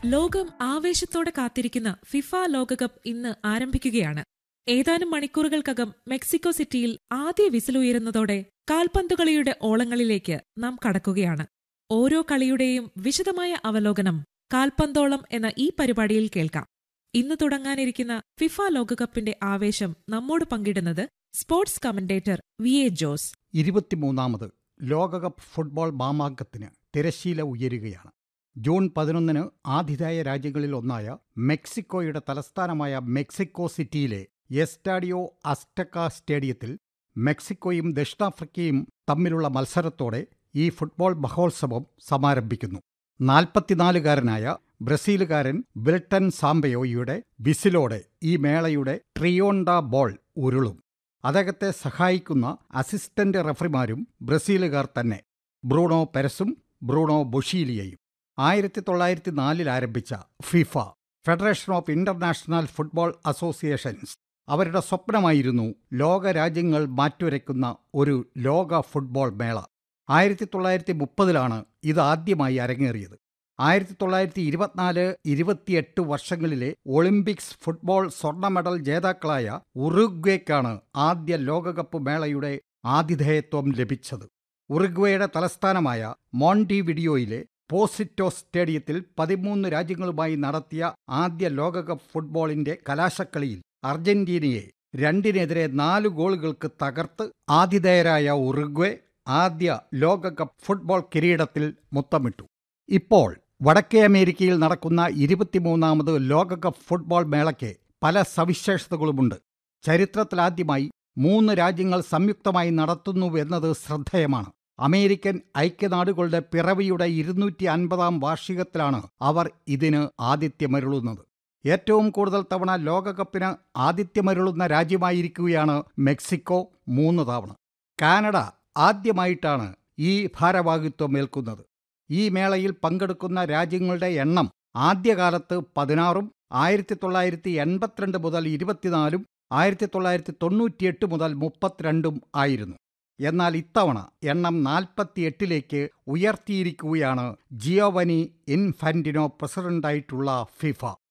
ലോകം ആവേശത്തോടെ കാത്തിരിക്കുന്ന ഫിഫ ലോകകപ്പ് ഇന്ന് ആരംഭിക്കുകയാണ് ഏതാനും മണിക്കൂറുകൾക്കകം മെക്സിക്കോ സിറ്റിയിൽ ആദ്യ വിസിലുയരുന്നതോടെ കാൽപന്തുകളിയുടെ ഓളങ്ങളിലേക്ക് നാം കടക്കുകയാണ് ഓരോ കളിയുടെയും വിശദമായ അവലോകനം കാൽപന്തോളം എന്ന ഈ പരിപാടിയിൽ കേൾക്കാം ഇന്ന് തുടങ്ങാനിരിക്കുന്ന ഫിഫ ലോകകപ്പിന്റെ ആവേശം നമ്മോട് പങ്കിടുന്നത് sports commentator V A Jose ഇരുപത്തിമൂന്നാമത് ലോകകപ്പ് ഫുട്ബോൾ മാമാങ്കത്തിന് തിരശീല ഉയരുകയാണ് ജൂൺ പതിനൊന്നിന് ആതിഥേയ രാജ്യങ്ങളിൽ ഒന്നായ മെക്സിക്കോയുടെ തലസ്ഥാനമായ മെക്സിക്കോ സിറ്റിയിലെ എസ്റ്റാഡിയോ അസ്റ്റക്ക സ്റ്റേഡിയത്തിൽ മെക്സിക്കോയും ദക്ഷിണാഫ്രിക്കയും തമ്മിലുള്ള മത്സരത്തോടെ ഈ ഫുട്ബോൾ മഹോത്സവം സമാരംഭിക്കുന്നു നാൽപ്പത്തിനാലുകാരനായ ബ്രസീലുകാരൻ വിൽട്ടൻ സാംബയോയുടെ വിസിലോടെ ഈ മേളയുടെ ട്രിയോണ്ട ബോൾ ഉരുളും അദ്ദേഹത്തെ സഹായിക്കുന്ന അസിസ്റ്റന്റ് റഫറിമാരും ബ്രസീലുകാർ തന്നെ ബ്രൂണോ പെരസും ബ്രൂണോ ബൊഷീലിയയും ആയിരത്തി തൊള്ളായിരത്തി നാലിൽ ആരംഭിച്ച FIFA Federation of International Football Associations അവരുടെ സ്വപ്നമായിരുന്നു ലോകരാജ്യങ്ങൾ മാറ്റുരയ്ക്കുന്ന ഒരു ലോക ഫുട്ബോൾ മേള ആയിരത്തി തൊള്ളായിരത്തി മുപ്പതിലാണ് ഇത് ആദ്യമായി അരങ്ങേറിയത് ആയിരത്തി തൊള്ളായിരത്തി ഇരുപത്തിനാല് ഇരുപത്തിയെട്ട് വർഷങ്ങളിലെ ഒളിമ്പിക്സ് ഫുട്ബോൾ സ്വർണ്ണ മെഡൽ ജേതാക്കളായ ഉറുഗ്വേക്കാണ് ആദ്യ ലോകകപ്പ് മേളയുടെ ആതിഥേയത്വം ലഭിച്ചത് ഉറുഗ്വേയുടെ തലസ്ഥാനമായ മോണ്ടിവിഡിയോയിലെ പോസിറ്റോ സ്റ്റേഡിയത്തിൽ പതിമൂന്ന് രാജ്യങ്ങളുമായി നടത്തിയ ആദ്യ ലോകകപ്പ് ഫുട്ബോളിന്റെ കലാശക്കളിയിൽ അർജന്റീനയെ രണ്ടിനെതിരെ നാല് ഗോളുകൾക്ക് തകർത്ത് ആതിഥേയരായ ഉറുഗ്വേ ആദ്യ ലോകകപ്പ് ഫുട്ബോൾ കിരീടത്തിൽ മുത്തമിട്ടു ഇപ്പോൾ വടക്കേ അമേരിക്കയിൽ നടക്കുന്ന ഇരുപത്തിമൂന്നാമത് ലോകകപ്പ് ഫുട്ബോൾ മേളയ്ക്ക് പല സവിശേഷതകളുമുണ്ട് ചരിത്രത്തിലാദ്യമായി മൂന്ന് രാജ്യങ്ങൾ സംയുക്തമായി നടത്തുന്നുവെന്നത് ശ്രദ്ധേയമാണ് അമേരിക്കൻ ഐക്യനാടുകളുടെ പിറവിയുടെ ഇരുന്നൂറ്റി അൻപതാം വാർഷികത്തിലാണ് അവർ ഇതിന് ആതിഥ്യമരുളുന്നത് ഏറ്റവും കൂടുതൽ തവണ ലോകകപ്പിന് ആതിഥ്യമരുളുന്ന രാജ്യമായിരിക്കുകയാണ് മെക്സിക്കോ മൂന്ന് തവണ കാനഡ ആദ്യമായിട്ടാണ് ഈ ഭാരവാഹിത്വം ഏൽക്കുന്നത് ഈ മേളയിൽ പങ്കെടുക്കുന്ന രാജ്യങ്ങളുടെ എണ്ണം ആദ്യകാലത്ത് പതിനാറും ആയിരത്തി തൊള്ളായിരത്തി എൺപത്തിരണ്ട് മുതൽ ഇരുപത്തിനാലും ആയിരത്തി തൊള്ളായിരത്തി തൊണ്ണൂറ്റിയെട്ട് മുതൽ മുപ്പത്തിരണ്ടും ആയിരുന്നു എന്നാൽ ഇത്തവണ എണ്ണം നാൽപ്പത്തിയെട്ടിലേക്ക് ഉയർത്തിയിരിക്കുകയാണ് ജിയോവനി ഇൻഫാന്റിനോ പ്രസിഡന്റായിട്ടുള്ള ഫിഫ